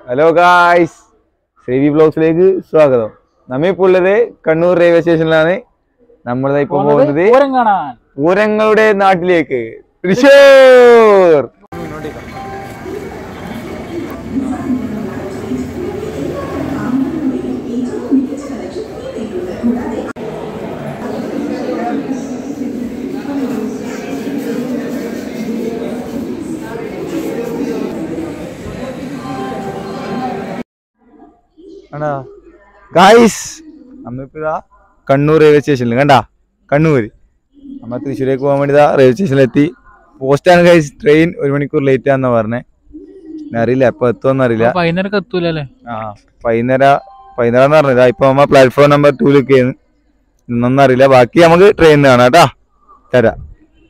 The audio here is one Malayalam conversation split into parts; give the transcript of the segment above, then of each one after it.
ഹലോ ഗായ്സ് ശ്രീവി ബ്ലോഗ്സിലേക്ക് സ്വാഗതം നമ്മിപ്പോൾ ഉള്ളത് കണ്ണൂർ റെയിൽവേ സ്റ്റേഷനിലാണ് നമ്മൾ ഇപ്പൊ പോകുന്നത് പൂരം കാണാൻ പൂരങ്ങളുടെ നാട്ടിലേക്ക് തൃശ്ശൂർ ആണോ ഗായ്സ് നമ്മളിപ്പോ ഇതാ കണ്ണൂർ റെയിൽവേ സ്റ്റേഷനിൽ കണ്ടാ കണ്ണൂർ നമ്മ തൃശ്ശൂരേക്ക് പോകാൻ വേണ്ടി ഇതാ റെയിൽവേ സ്റ്റേഷനിലെത്തി പോസ്റ്റാണ് ഗൈസ് ട്രെയിൻ ഒരു മണിക്കൂർ ലേറ്റ് ആണെന്നാ പറഞ്ഞേ ഞാൻ അറിയില്ല എപ്പോ എത്തുമെന്ന് അറിയില്ല വൈകുന്നേരം എത്തൂലല്ലേ ആ വൈകുന്നേര വൈകുന്നേരം എന്ന് പറഞ്ഞില്ല ഇപ്പൊ നമ്മ പ്ലാറ്റ്ഫോം നമ്പർ ടൂലൊക്കെയാണ് ഇന്നൊന്നും അറിയില്ല ബാക്കി നമുക്ക് ട്രെയിൻ കാണാം കേട്ടാ തരാം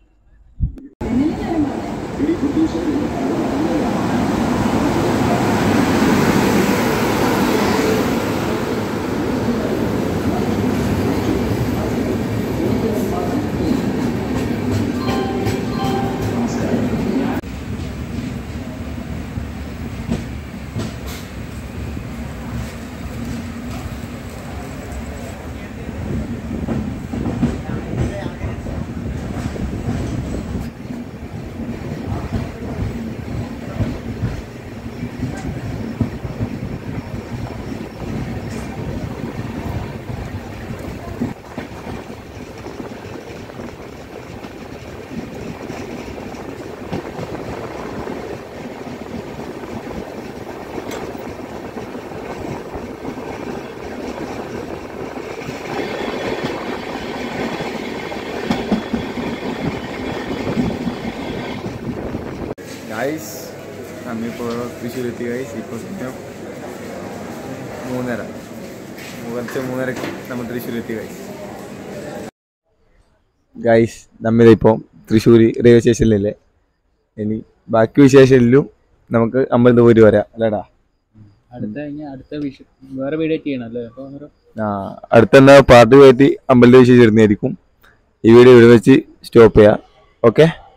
ഗൈസ് നമ്മിപ്പോ തൃശ്ശൂരെത്തി ഗൈസ് ഇപ്പൊ സമയം മൂന്നര പുലർച്ചെ മൂന്നരക്ക് നമ്മൾ തൃശ്ശൂരെത്തി ഗൈസ് ഗൈസ് നമ്മിതിപ്പോൾ തൃശ്ശൂർ റെയിൽവേ സ്റ്റേഷനിലല്ലേ ഇനി ബാക്കി വിശേഷങ്ങളിലും നമുക്ക് അമ്പലത്തിൽ പോയിട്ട് വരാം അല്ലേടാ അടുത്ത കഴിഞ്ഞ അടുത്ത വിഷു വേറെ വീഡിയോ ചെയ്യണം അല്ലേ അപ്പൊ അന്നേരം ആ അടുത്തെന്താ പാട്ട് പോയിട്ട് അമ്പലത്തിൽ വിശേഷം ഇടുന്നതായിരിക്കും ഈ വീഡിയോ ഇവിടെ വെച്ച് സ്റ്റോപ്പ് ചെയ്യാം ഓക്കെ